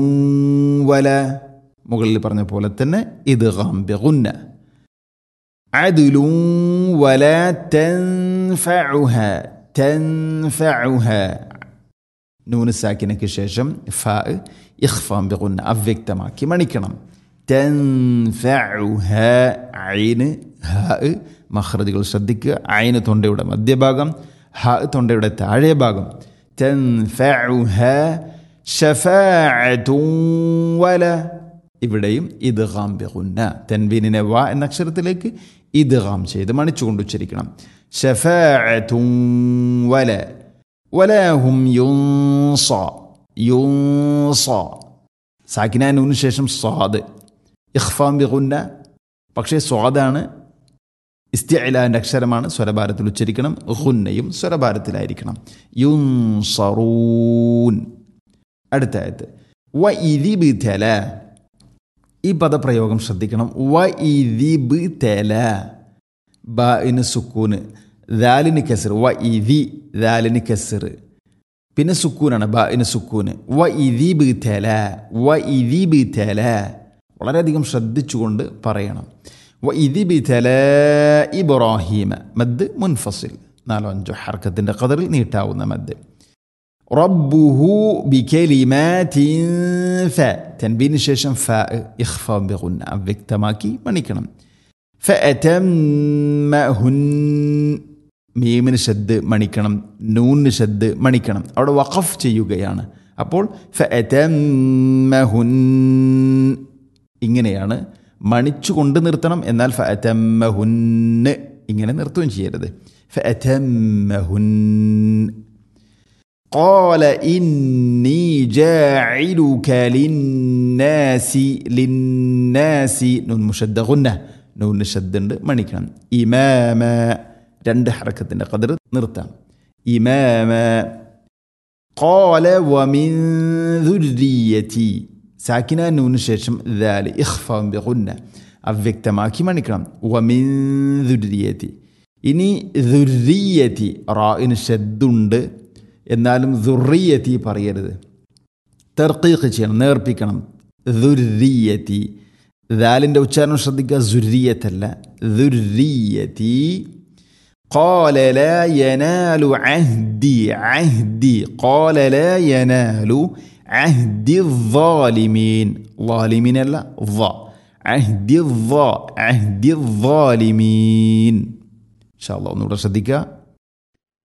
വല മുകളിൽ പറഞ്ഞ പോലെ തന്നെ ഇത് ഗുന്ന عدل ولا تنفعها تنفعها നൂന് സാക്കിനയ്ക്ക് ശേഷം ഫ ഇഖ്ഫാം ബിഗുന്ന അവ്യക്തമാക്കി മണിക്കണം തൻഫഉഹ ഐന് ഹ മഹ്റജുകൾ ശ്രദ്ധിക്കുക ഐന് തൊണ്ടയുടെ മധ്യഭാഗം ഹ തൊണ്ടയുടെ താഴെ ഭാഗം തൻഫഉഹ ഷഫാഅത്തുൻ വല ഇവിടെയും ഇദ്ഗാം ബിഗുന്ന തൻവീനിനെ വ എന്ന അക്ഷരത്തിലേക്ക് ഇദ്ഗാം ചെയ്ത് മണിച്ചുകൊണ്ട് ഉച്ചരിക്കണം ഷഫാഅത്തുൻ വല വലാഹും യുൻസ യുൻസ സാക്കിനാനൂന് ശേഷം സ്വാദ് ഇഖ്ഫാം ബിഗുന്ന പക്ഷേ സ്വാദാണ് ഇസ്തിഅലാൻ്റെ അക്ഷരമാണ് സ്വരഭാരത്തിൽ ഉച്ചരിക്കണം ഹുന്നയും സ്വരഭാരത്തിലായിരിക്കണം യുൻസറൂൻ അടുത്ത ആയത്ത് വ ഇതിബിതല ഈ പദപ്രയോഗം ശ്രദ്ധിക്കണം വ ഇതിബിതല ബിന് സുക്കൂന് ദാലിന് കസർ വ ഇതി ദാലിന് കസർ പിന്നെ സുക്കൂനാണ് ബിന് സുക്കൂന് വ ഇതിബിതല വ ഇതിബിതല വളരെയധികം ശ്രദ്ധിച്ചുകൊണ്ട് പറയണം വ ഇതിബിതല ഇബ്രാഹീമ മദ് മുൻഫസിൽ നാലോ അഞ്ചോ ഹർക്കത്തിൻ്റെ കതറിൽ നീട്ടാവുന്ന മദ് റബ്ബുഹു ബികലിമാതിൻ ഫ തൻബീന് ശേഷം ഫ ഇഖ്ഫ ബിഗുന്ന അവ്യക്തമാക്കി മണിക്കണം ഫഅതമ്മഹുൻ മീമിന് ഷദ് മണിക്കണം നൂന് ഷദ് മണിക്കണം അവിടെ വഖഫ് ചെയ്യുകയാണ് അപ്പോൾ ഫഅതമ്മഹുൻ ഇങ്ങനെയാണ് മണിച്ചു കൊണ്ട് നിർത്തണം എന്നാൽ ഫഅതമ്മഹുന്ന് ഇങ്ങനെ നിർത്തുകയും ചെയ്യരുത് ഫഅതമ്മഹുൻ قال إني جاعلك للناس للناس نون مشد غنة نون شد മണിക്കണം ഇമാമ രണ്ട് ഹറക്കത്തിൻ്റെ കതിർ നിർത്താം ഇമാമ قال ومن ذريتي സാക്കിന നൂന് ശേഷം ദാല് ഇഖ്ഫാം ബിഗുന്ന അവ്യക്തമാക്കി മണിക്കണം വമിൻ ദുര്യത്തി ഇനി ദുര്യത്തി റായിന് ഷദ്ദുണ്ട് എന്നാലും ദുറിയത്തി പറയരുത് തെർക്കീഖ് ചെയ്യണം നേർപ്പിക്കണം ദുര്യത്തി ദാലിൻ്റെ ഉച്ചാരണം ശ്രദ്ധിക്കുക സുര്യത്തല്ല ദുര്യത്തി قال لا ينال عهدي عهدي قال لا ينال عهد الظالمين ظالمين لا ظا عهد الظا عهد الظالمين إن شاء الله نور صديقة